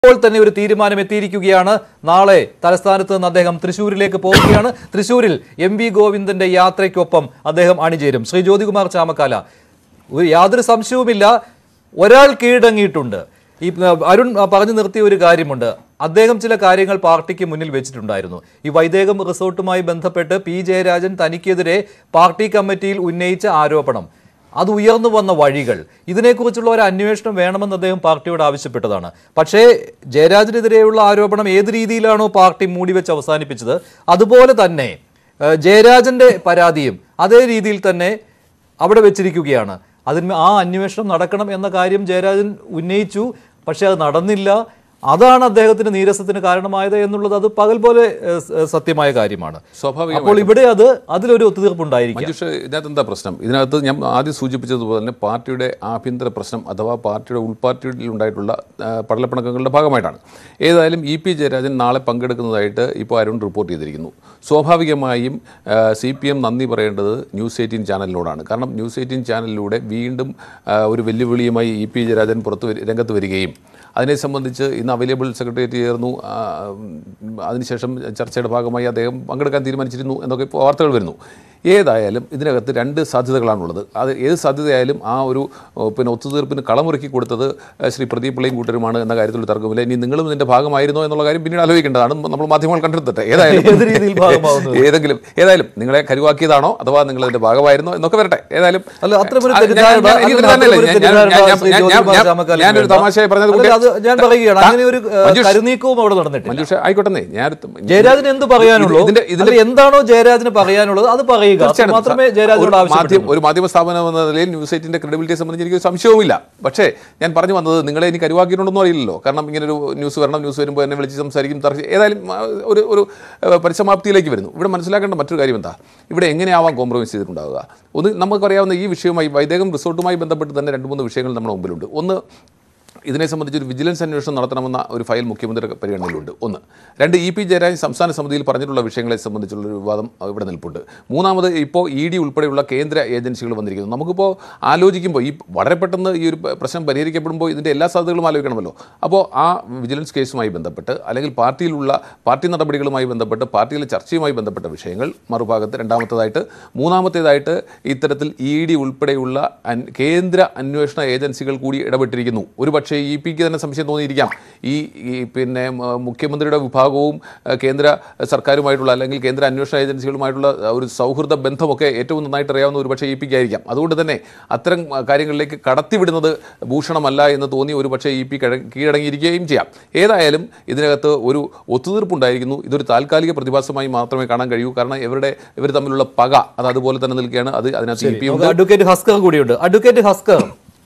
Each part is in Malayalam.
ഇപ്പോൾ തന്നെ ഒരു തീരുമാനം എത്തിയിരിക്കുകയാണ് നാളെ തലസ്ഥാനത്ത് നിന്ന് അദ്ദേഹം തൃശൂരിലേക്ക് പോവുകയാണ് തൃശൂരിൽ എം വി ഗോവിന്ദന്റെ യാത്രയ്ക്കൊപ്പം അദ്ദേഹം അണിചേരും ശ്രീ ജ്യോതികുമാർ ചാമക്കാല ഒരു യാതൊരു സംശയവുമില്ല ഒരാൾ കീഴടങ്ങിയിട്ടുണ്ട് ഈ ആ, അരുൺ ആ, പറഞ്ഞു നിർത്തിയ ഒരു കാര്യമുണ്ട് അദ്ദേഹം ചില കാര്യങ്ങൾ പാർട്ടിക്ക് മുന്നിൽ വെച്ചിട്ടുണ്ടായിരുന്നു ഈ വൈദേകം റിസോർട്ടുമായി ബന്ധപ്പെട്ട് പി ജയരാജൻ തനിക്കെതിരെ പാർട്ടി കമ്മിറ്റിയിൽ ഉന്നയിച്ച ആരോപണം അത് ഉയർന്നു വന്ന വഴികൾ ഇതിനെക്കുറിച്ചുള്ള ഒരു അന്വേഷണം വേണമെന്ന് അദ്ദേഹം പാർട്ടിയോട് ആവശ്യപ്പെട്ടതാണ് പക്ഷേ ജയരാജനെതിരെയുള്ള ആരോപണം ഏത് രീതിയിലാണോ പാർട്ടി മൂടിവെച്ച് അവസാനിപ്പിച്ചത് അതുപോലെ തന്നെ ഏഹ്, ജയരാജന്റെ പരാതിയും അതേ രീതിയിൽ തന്നെ അവിടെ വെച്ചിരിക്കുകയാണ് അതിന് ആ അന്വേഷണം നടക്കണം എന്ന കാര്യം ജയരാജൻ ഉന്നയിച്ചു പക്ഷേ അത് നടന്നില്ല അതാണ് അദ്ദേഹത്തിന് നീരസത്തിന് കാരണമായത് എന്നുള്ളത് അത് പകൽ പോലെ ഏഹ്, സ- സത്യമായ കാര്യമാണ് സ്വാഭാവികമായിട്ടും. അപ്പോൾ ഇവിടെ അത് അതിലൊരു ഒത്തുതീർപ്പുണ്ടായിരിക്കും മഞ്ജുഷ ഇതിനകത്ത് എന്താ പ്രശ്നം ഇതിനകത്ത് ഞാൻ ആദ്യം സൂചിപ്പിച്ചതുപോലെ തന്നെ പാർട്ടിയുടെ ആഭ്യന്തര പ്രശ്നം അഥവാ പാർട്ടിയുടെ ഉൾപാർട്ടിയിൽ ഉണ്ടായിട്ടുള്ള ആ, പടലപ്പിണക്കങ്ങളുടെ ഭാഗമായിട്ടാണ് ഏതായാലും ഇ പി ജയരാജൻ നാളെ പങ്കെടുക്കുന്നതായിട്ട് ഇപ്പോൾ അരുൺ റിപ്പോർട്ട് ചെയ്തിരിക്കുന്നു സ്വാഭാവികമായും സി പി എം നന്ദി പറയേണ്ടത് ന്യൂസ് എയ്റ്റീൻ ചാനലിനോടാണ് കാരണം ന്യൂസ് എയ്റ്റീൻ ചാനലിലൂടെ വീണ്ടും ആ, ഒരു വെല്ലുവിളിയുമായി ഇ പി ജയരാജൻ പുറത്ത് വരി- രംഗത്ത് വരികയും അതിനെ സംബന്ധിച്ച് ഇന്ന് അവൈലബിൾ സെക്രട്ടേറിയറ്റ് ചേർന്നു ആ, ഉം, അതിനുശേഷം ചർച്ചയുടെ ഭാഗമായി അദ്ദേഹം പങ്കെടുക്കാൻ തീരുമാനിച്ചിരുന്നു എന്നൊക്കെ ഇപ്പോൾ വാർത്തകൾ വരുന്നു ഏതായാലും ഇതിനകത്ത് രണ്ട് സാധ്യതകളാണുള്ളത് അത് ഏത് സാധ്യതയായാലും ആ ഒരു ഓ, പിന്നെ ഒത്തുതീർപ്പിന് കളമൊരുക്കി കൊടുത്തത് ആ, ശ്രീ പ്രദീപ് പിള്ളയും കൂട്ടരുമാണ് എന്ന കാര്യത്തിൽ തർക്കമില്ല ഇനി നിങ്ങളും ഇതിൻ്റെ ഭാഗമായിരുന്നോ എന്നുള്ള കാര്യം പിന്നീട് ആലോചിക്കേണ്ടതാണ് നമ്മൾ മാധ്യമങ്ങൾ കണ്ടെത്തട്ടെ ഏതായാലും ഏത് രീതിയിൽ ഭാഗമാവുന്നത്? ഏതെങ്കിലും ഏതായാലും നിങ്ങളെ കരുവാക്കിയതാണോ അഥവാ നിങ്ങൾ ഇതിന്റെ ഭാഗമായിരുന്നോ എന്നൊക്കെ വരട്ടെ ഏതായാലും അല്ല, അത്രമൊരു ആ, ഞാൻ- തെറ്റിദ്ധാരണ- ഞാൻ- എനിക്ക് അങ്ങനെ തന്നെയല്ലേ, അത്രമൊരു ഞാൻ- ഞാൻ- തെറ്റിദ്ധാരണ ഞാൻ- ശ്രീ ഞാൻ- ജ്യോതികുമാർ ഞാൻ- ചാമക്കാലയിൽ ഞാനൊരു വേണ്ട. തമാശയായി പറഞ്ഞത് അല്ല, അത് ഞാൻ പറയുകയാണ് അങ്ങനെ ഒരു ഏഹ്, മഞ്ജുഷ- കരുനീക്കവും അവിടെ നടന്നിട്ടില്ല മഞ്ജുഷ ആയിക്കോട്ടെ ഞാൻ ജയരാജന് എന്ത് പറയാനുള്ളൂ ഇതിന്റെ ഇതിന്റെ അതിൽ എന്താണോ ജയരാജന് പറയാനുള്ളത് അത് പറയുക അത് തീർച്ചയായിട്ടും. മാത്രമേ ഒരു ജയരാജനോട് മാധ്യമ ആവശ്യപ്പെട്ടു ഒരു മാധ്യമ സ്ഥാപനം എന്ന നിലയിൽ ന്യൂസ് എയ്റ്റിന്റെ ക്രെഡിബിലിറ്റിയെ സംബന്ധിച്ച് എനിക്ക് ഒരു സംശയവുമില്ല പക്ഷേ ഞാൻ പറഞ്ഞു വന്നത് നിങ്ങളെ ഇനി കരുവാക്കിയിട്ടുണ്ടെന്നും അറിയില്ലല്ലോ കാരണം ഇങ്ങനെ ഒരു ന്യൂസ് വരണം ന്യൂസ് വരുമ്പോൾ എന്നെ വിളിച്ച് സംസാരിക്കും തർക്കം ഏതായാലും ആ, ഒരു ഒരു ഏഹ്, പരിസമാപ്തിയിലേക്ക് വരുന്നു ഇവിടെ മനസ്സിലാക്കേണ്ട മറ്റൊരു കാര്യം എന്താ ഇവിടെ എങ്ങനെയാവാം കോംപ്രമൈസ് ചെയ്തിട്ടുണ്ടാവുക ഒന്ന് നമുക്കറിയാവുന്ന ഈ വിഷയവുമായി വൈദേകം റിസോർട്ടുമായി ബന്ധപ്പെട്ട് തന്നെ രണ്ട് മൂന്ന് വിഷയങ്ങൾ നമ്മുടെ മുമ്പിലുണ്ട് ഒന്ന് ഇതിനെ സംബന്ധിച്ച് ഒരു വിജിലൻസ് അന്വേഷണം നടത്തണമെന്ന ഒരു ഫയൽ മുഖ്യമന്ത്രിയുടെ പരിഗണനയിലുണ്ട് ഒന്ന് രണ്ട് ഇ പി ജയരാജൻ സംസ്ഥാന സമിതിയിൽ പറഞ്ഞിട്ടുള്ള വിഷയങ്ങളെ സംബന്ധിച്ചുള്ള ഒരു വിവാദം ഇവിടെ നിൽപ്പുണ്ട് മൂന്നാമത് ഇപ്പോൾ ഇ ഡി ഉൾപ്പെടെയുള്ള കേന്ദ്ര ഏജൻസികൾ വന്നിരിക്കുന്നു നമുക്കിപ്പോൾ ആലോചിക്കുമ്പോൾ ഈ വളരെ പെട്ടെന്ന് ഈ ഒരു പ- പ്രശ്നം പരിഹരിക്കപ്പെടുമ്പോൾ ഇതിൻ്റെ എല്ലാ സാധ്യതകളും ആലോചിക്കണമല്ലോ അപ്പോൾ ആ വിജിലൻസ് കേസുമായി ബന്ധപ്പെട്ട് അല്ലെങ്കിൽ പാർട്ടിയിലുള്ള പാർട്ടി നടപടികളുമായി ബന്ധപ്പെട്ട് പാർട്ടിയിലെ ചർച്ചയുമായി ബന്ധപ്പെട്ട വിഷയങ്ങൾ മറുഭാഗത്ത് രണ്ടാമത്തേതായിട്ട് മൂന്നാമത്തേതായിട്ട് ഇത്തരത്തിൽ ഇ ഡി ഉൾപ്പെടെയുള്ള അൻ- കേന്ദ്ര അന്വേഷണ ഏജൻസികൾ കൂടി ഇടപെട്ടിരിക്കുന്നു ഒരു പക്ഷേ ഇ പിക്ക് തന്നെ സംശയം തോന്നിയിരിക്കാം ഈ ഈ പിന്നെ മ, മുഖ്യമന്ത്രിയുടെ വിഭാഗവും അഹ്, കേന്ദ്ര സർക്കാരുമായിട്ടുള്ള അല്ലെങ്കിൽ കേന്ദ്ര അന്വേഷണ ഏജൻസികളുമായിട്ടുള്ള അഹ്, ഒരു സൗഹൃദ ബന്ധമൊക്കെ ഏറ്റവും നന്നായിട്ട് അറിയാവുന്ന ഒരു പക്ഷേ ഇ പിക്ക് ആയിരിക്കാം അതുകൊണ്ട് തന്നെ അത്തരം അഹ്, കാര്യങ്ങളിലേക്ക് കടത്തിവിടുന്നത് ഭൂഷണമല്ല എന്ന് തോന്നി ഒരു പക്ഷേ ഇ പി കീഴടങ്ങിയിരിക്കുകയും ചെയ്യാം ഏതായാലും ഇതിനകത്ത് ഒരു ഒത്തുതീർപ്പുണ്ടായിരിക്കുന്നു ഇതൊരു താൽക്കാലിക പ്രതിഭാസമായി മാത്രമേ കാണാൻ കഴിയൂ കാരണം ഇവരുടെ ഇവർ തമ്മിലുള്ള പക അത് അതുപോലെ തന്നെ നിൽക്കുകയാണ് അത് അതിനകത്ത് ഇ പി ഉണ്ട് നമുക്ക് അഡ്വക്കേറ്റ് ഹസ്കർ കൂടിയുണ്ട് അഡ്വക്കേറ്റ് ഹസ്കർ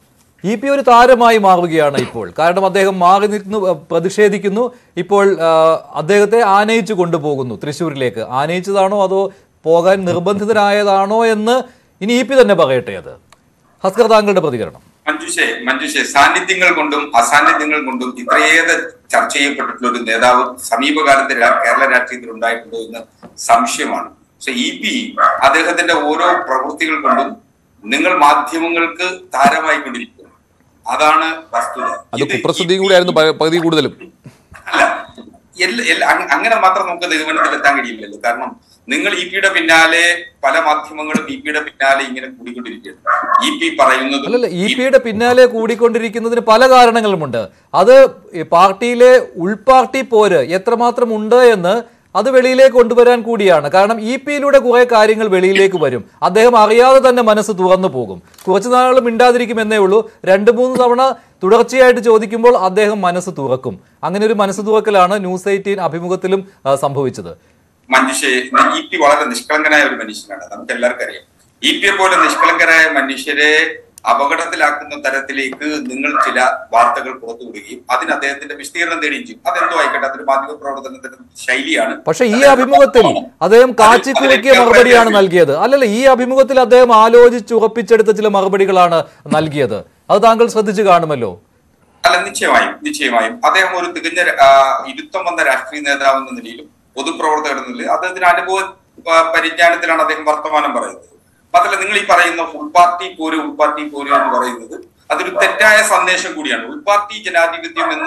ഇ പി ഒരു താരമായി മാറുകയാണ് ഇപ്പോൾ കാരണം അദ്ദേഹം മാറി നിൽക്കുന്നു അഹ് പ്രതിഷേധിക്കുന്നു ഇപ്പോൾ ആഹ്, അദ്ദേഹത്തെ ആനയിച്ചു കൊണ്ടുപോകുന്നു തൃശ്ശൂരിലേക്ക് ആനയിച്ചതാണോ അതോ പോകാൻ നിർബന്ധിതരായതാണോ എന്ന് ഇനി ഇ പി തന്നെ പറയട്ടെ അത് ഹസ്കർ താങ്കളുടെ പ്രതികരണം മഞ്ജുഷെ മഞ്ജുഷെ സാന്നിധ്യങ്ങൾ കൊണ്ടും അസാന്നിധ്യങ്ങൾ കൊണ്ടും ഇത്രയേറെ ചർച്ച ചെയ്യപ്പെട്ടിട്ടുള്ള ഒരു നേതാവ് സമീപകാലത്ത് രാ- കേരള രാഷ്ട്രീയത്തിൽ ഉണ്ടായിട്ടുണ്ടോ എന്ന് സംശയമാണ് പക്ഷെ ഇ പി അദ്ദേഹത്തിന്റെ ഓരോ പ്രവൃത്തികൾ കൊണ്ടും നിങ്ങൾ മാധ്യമങ്ങൾക്ക് താരമായി കൊണ്ടിരിക്കുന്നു അതാണ് വസ്തുത അത് ഇത് കുപ്രസിദ്ധിയും ഈ- കൂടിയായിരുന്നു പ- പകുതി കൂടുതലും അല്ല എല്ലാ എല്ലാ അങ്ങ- അങ്ങനെ മാത്രം നമുക്ക് നിഗമനത്തിൽ എത്താൻ കഴിയില്ലല്ലോ കാരണം നിങ്ങൾ ഇ പിയുടെ പിന്നാലെ പല മാധ്യമങ്ങളും ഇ പിയുടെ പിന്നാലെ ഇങ്ങനെ കൂടിക്കൊണ്ടിരിക്കുകയാണ് ഇ പി പറയുന്നത് അല്ലല്ല ഇ പിയുടെ പിന്നാലെ കൂടിക്കൊണ്ടിരിക്കുന്നതിന് പല കാരണങ്ങളുമുണ്ട് അത് ഈ പാർട്ടിയിലെ ഉൾപാർട്ടി പോര് എത്രമാത്രം ഉണ്ട് എന്ന് അത് വെളിയിലേക്ക് കൊണ്ടുവരാൻ കൂടിയാണ് കാരണം ഇ പിയിലൂടെ കുറെ കാര്യങ്ങൾ വെളിയിലേക്ക് വരും അദ്ദേഹം അറിയാതെ തന്നെ മനസ്സ് തുറന്നു പോകും കുറച്ചു നാൾ മിണ്ടാതിരിക്കും എന്നേ ഉള്ളൂ രണ്ട് മൂന്ന് തവണ തുടർച്ചയായിട്ട് ചോദിക്കുമ്പോൾ അദ്ദേഹം മനസ്സ് തുറക്കും അങ്ങനെ ഒരു മനസ്സ് തുറക്കലാണ് ന്യൂസ് എയ്റ്റീൻ അഭിമുഖത്തിലും ആ, സംഭവിച്ചത് മനുഷ്യ ഇ പി വളരെ നിഷ്കളങ്കനായ ഒരു മനുഷ്യനാണ് നമുക്ക് എല്ലാവർക്കും അറിയാം ഇ പിയെ പോലെ നിഷ്കളങ്കരായ മനുഷ്യരെ അപകടത്തിലാക്കുന്ന തരത്തിലേക്ക് നിങ്ങൾ ചില വാർത്തകൾ പുറത്തു വിടുകയും അതിന് അദ്ദേഹത്തിന്റെ വിശദീകരണം തേടുകയും ചെയ്യും അതെന്തോ ആയിക്കോട്ടെ അതൊരു മാധ്യമ പ്രവർത്തനത്തിന്റെ ശൈലിയാണ് പക്ഷെ ഈ അഭിമുഖത്തിൽ അദ്ദേഹം കാച്ചിക്കുറുക്കിയ മറുപടിയാണ് നൽകിയത് അല്ലല്ല ഈ അഭിമുഖത്തിൽ അദ്ദേഹം ആലോചിച്ച് ഉറപ്പിച്ചെടുത്ത ചില മറുപടികളാണ് നൽകിയത് അത് താങ്കൾ ശ്രദ്ധിച്ചു കാണുമല്ലോ അല്ല നിശ്ചയമായും നിശ്ചയമായും അദ്ദേഹം ഒരു തികഞ്ഞ ആ, ഇരുത്തം വന്ന രാഷ്ട്രീയ നേതാവ് എന്ന നിലയിലും പൊതുപ്രവർത്തകർ എന്ന നിലയിൽ അദ്ദേഹത്തിന് അനുഭവ ആ, പരിജ്ഞാനത്തിലാണ് അദ്ദേഹം വർത്തമാനം പറയുന്നത് മാത്രമല്ല നിങ്ങൾ ഈ പറയുന്ന ഫുൾ പാർട്ടി പോര് ഉൾ പാർട്ടി പോര് എന്ന് പറയുന്നത് അതൊരു തെറ്റായ സന്ദേശം കൂടിയാണ് ഉൾ പാർട്ടി ജനാധിപത്യം എന്ന്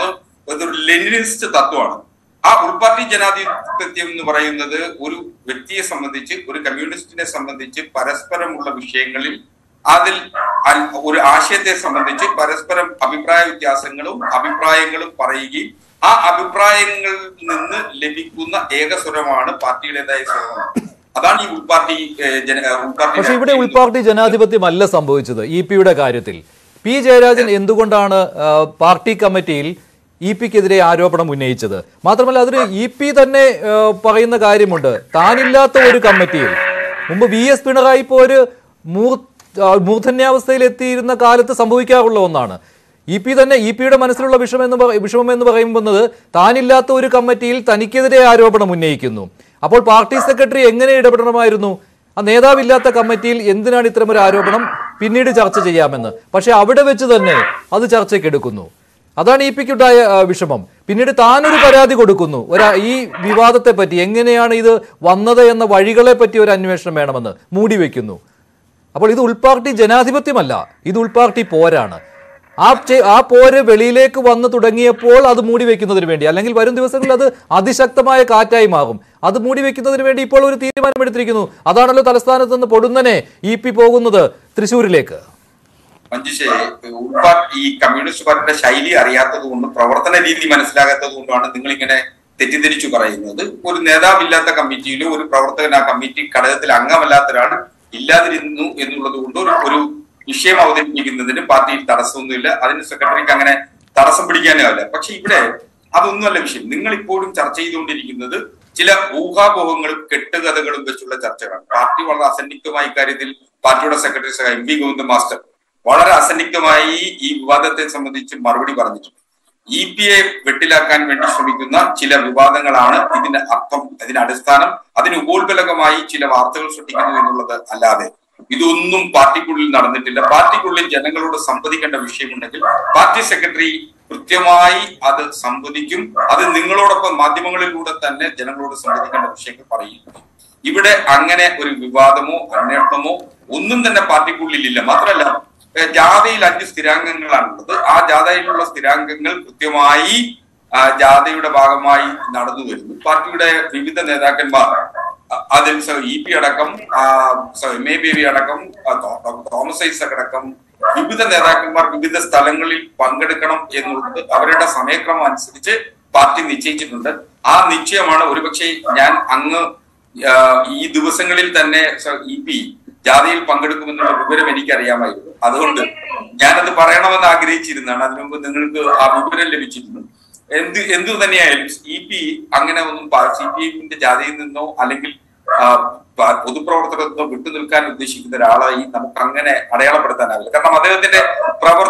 അതൊരു ലെനിനിസ്റ്റ് തത്വമാണ് ആ ഉൾപാർട്ടി ജനാധിപത്യം എന്ന് പറയുന്നത് ഒരു വ്യക്തിയെ സംബന്ധിച്ച് ഒരു കമ്മ്യൂണിസ്റ്റിനെ സംബന്ധിച്ച് പരസ്പരമുള്ള വിഷയങ്ങളിൽ അതിൽ അൽ- ഒരു ആശയത്തെ സംബന്ധിച്ച് പരസ്പരം അഭിപ്രായ വ്യത്യാസങ്ങളും അഭിപ്രായങ്ങളും പറയുകയും ആ അഭിപ്രായങ്ങളിൽ നിന്ന് ലഭിക്കുന്ന ഏകസ്വരമാണ് പാർട്ടിയുടേതായ സ്വരം അതാണ് ഈ ഉൾപാർട്ടി ഏഹ്, ജന ഉൾപാർട്ടി പക്ഷെ ഇവിടെ രാഷ്ട്രീയം. ഉൾപാർട്ടി ജനാധിപത്യമല്ല സംഭവിച്ചത് ഇ പിയുടെ കാര്യത്തിൽ പി ജയരാജൻ എന്തുകൊണ്ടാണ് ആ, പാർട്ടി കമ്മിറ്റിയിൽ ഇ പിക്കെതിരെ ആരോപണം ഉന്നയിച്ചത് മാത്രമല്ല അതിന് ഇ പി തന്നെ ആ, പറയുന്ന കാര്യമുണ്ട് താനില്ലാത്ത ഒരു കമ്മിറ്റിയിൽ മുമ്പ് വി എസ് പിണറായി ഇപ്പോൾ ഒരു മൂർ ആ, മൂർധന്യാവസ്ഥയിൽ എത്തിയിരുന്ന കാലത്ത് സംഭവിക്കാറുള്ള ഒന്നാണ് ഇ പി തന്നെ ഇ പിയുടെ മനസ്സിലുള്ള വിഷമം എന്ന് പറ- വിഷമം എന്ന് പറയുന്നത് താനില്ലാത്ത ഒരു കമ്മിറ്റിയിൽ തനിക്കെതിരെ ആരോപണം ഉന്നയിക്കുന്നു അപ്പോൾ പാർട്ടി സെക്രട്ടറി എങ്ങനെ ഇടപെടണമായിരുന്നു ആ നേതാവില്ലാത്ത കമ്മിറ്റിയിൽ എന്തിനാണ് ഇത്തരമൊരു ആരോപണം പിന്നീട് ചർച്ച ചെയ്യാമെന്ന് പക്ഷെ അവിടെ വെച്ച് തന്നെ അത് ചർച്ചയ്ക്ക് എടുക്കുന്നു അതാണ് ഇ പിക്കുണ്ടായ ആ, വിഷമം പിന്നീട് താനൊരു പരാതി കൊടുക്കുന്നു ഒരു ഈ വിവാദത്തെ പറ്റി എങ്ങനെയാണ് ഇത് വന്നത് എന്ന വഴികളെ പറ്റി ഒരു അന്വേഷണം വേണമെന്ന് മൂടി വെക്കുന്നു അപ്പോൾ ഇത് ഉൾപാർട്ടി ജനാധിപത്യമല്ല ഇത് ഉൾപാർട്ടി പോരാണ് ആ ചെ- ആ പോര് വെളിയിലേക്ക് വന്നു തുടങ്ങിയപ്പോൾ അത് മൂടി വെക്കുന്നതിന് വേണ്ടി അല്ലെങ്കിൽ വരും ദിവസങ്ങളിൽ അത് അതിശക്തമായ കാറ്റായി മാറും അത് മൂടി വെക്കുന്നതിന് വേണ്ടി ഇപ്പോൾ ഒരു തീരുമാനമെടുത്തിരിക്കുന്നു അതാണല്ലോ തലസ്ഥാനത്ത് നിന്ന് പൊടുന്നനെ ഇ പി പോകുന്നത് തൃശ്ശൂരിലേക്ക് മഞ്ജുഷേ ഉൾപാർട്ടി ഈ കമ്മ്യൂണിസ്റ്റ് പാർട്ടിയുടെ ശൈലി അറിയാത്തത് കൊണ്ടും പ്രവർത്തന രീതി മനസ്സിലാകാത്തത് കൊണ്ടാണ് നിങ്ങൾ ഇങ്ങനെ തെറ്റിദ്ധരിച്ചു പറയുന്നത് ഒരു നേതാവില്ലാത്ത കമ്മിറ്റിയിലോ ഒരു പ്രവർത്തകൻ ആ കമ്മിറ്റി ഘടകത്തിൽ അംഗമല്ലാത്ത ഒരാൾ ഇല്ലാതിരുന്നു എന്നുള്ളത് കൊണ്ട് ഒരു ഒരു വിഷയം അവതരിപ്പിക്കുന്നതിന് പാർട്ടിയിൽ തടസ്സമൊന്നുമില്ല അതിന് സെക്രട്ടറിക്ക് അങ്ങനെ തടസ്സം പിടിക്കാനാവില്ല പക്ഷെ ഇവിടെ അതൊന്നുമല്ല വിഷയം നിങ്ങൾ ഇപ്പോഴും ചർച്ച ചെയ്തുകൊണ്ടിരിക്കുന്നത് ചില ഊഹാപോഹങ്ങളും കെട്ടുകഥകളും വെച്ചുള്ള ചർച്ചകളാണ് പാർട്ടി വളരെ അസന്നിഗ്ധമായ ഇക്കാര്യത്തിൽ പാർട്ടിയുടെ സെക്രട്ടറി സഹ എം വി ഗോവിന്ദ മാസ്റ്റർ വളരെ അസന്നിഗ്ധമായി ഈ വിവാദത്തെ സംബന്ധിച്ച് മറുപടി പറഞ്ഞിട്ടുണ്ട് ഇ പി എ വെട്ടിലാക്കാൻ വേണ്ടി ശ്രമിക്കുന്ന ചില വിവാദങ്ങളാണ് ഇതിന്റെ അർത്ഥം ഇതിന്റെ അടിസ്ഥാനം അതിന് ഉപോത്ബലകമായി ചില വാർത്തകൾ സൃഷ്ടിക്കുന്നു എന്നുള്ളത് അല്ലാതെ ഇതൊന്നും പാർട്ടിക്കുള്ളിൽ നടന്നിട്ടില്ല പാർട്ടിക്കുള്ളിൽ ജനങ്ങളോട് സംവദിക്കേണ്ട വിഷയമുണ്ടെങ്കിൽ പാർട്ടി സെക്രട്ടറി കൃത്യമായി അത് സംവദിക്കും അത് നിങ്ങളോടൊപ്പം മാധ്യമങ്ങളിലൂടെ തന്നെ ജനങ്ങളോട് സംവദിക്കേണ്ട വിഷയങ്ങൾ പറയും ഇവിടെ അങ്ങനെ ഒരു വിവാദമോ അന്വേഷണമോ ഒന്നും തന്നെ പാർട്ടിക്കുള്ളിലില്ല മാത്രമല്ല ഏഹ് ജാഥയിൽ അഞ്ച് സ്ഥിരാംഗങ്ങളാണുള്ളത് ആ ജാഥയിലുള്ള സ്ഥിരാംഗങ്ങൾ കൃത്യമായി ആ, ജാഥയുടെ ഭാഗമായി നടന്നു വരുന്നു പാർട്ടിയുടെ വിവിധ നേതാക്കന്മാർ അ- അതിൽ സ- ഇ പി അടക്കം ആ, സ- എം എ ബേബി അടക്കം ആ, തോ- ഡോക്ടർ തോമസ് ഐസക് അടക്കം വിവിധ നേതാക്കന്മാർ വിവിധ സ്ഥലങ്ങളിൽ പങ്കെടുക്കണം എന്നുള്ളത് അവരുടെ സമയക്രമം അനുസരിച്ച് പാർട്ടി നിശ്ചയിച്ചിട്ടുണ്ട് ആ നിശ്ചയമാണ് ഒരുപക്ഷെ ഞാൻ അങ്ങ് ആ, ഈ ദിവസങ്ങളിൽ തന്നെ സ- ഇ പി ജാഥയിൽ പങ്കെടുക്കുമെന്നുള്ള വിവരം എനിക്കറിയാമായിരുന്നു അതുകൊണ്ട് ഞാനത് പറയണമെന്ന് ആഗ്രഹിച്ചിരുന്നതാണ് അതിനു മുമ്പ് നിങ്ങൾക്ക് ആ വിവരം ലഭിച്ചിരുന്നു എന്ത് എന്തു തന്നെയായാലും ഇ പി അങ്ങനെ ഒന്നും സി പി എമ്മിന്റെ ജാഥയിൽ നിന്നോ അല്ലെങ്കിൽ ആ, പ- പൊതുപ്രവർത്തകർ നിന്നോ വിട്ടുനിൽക്കാൻ ഉദ്ദേശിക്കുന്ന ഒരാളായി നമുക്ക് അങ്ങനെ അടയാളപ്പെടുത്താനാവില്ല കാരണം അദ്ദേഹത്തിന്റെ പ്രവർത്തന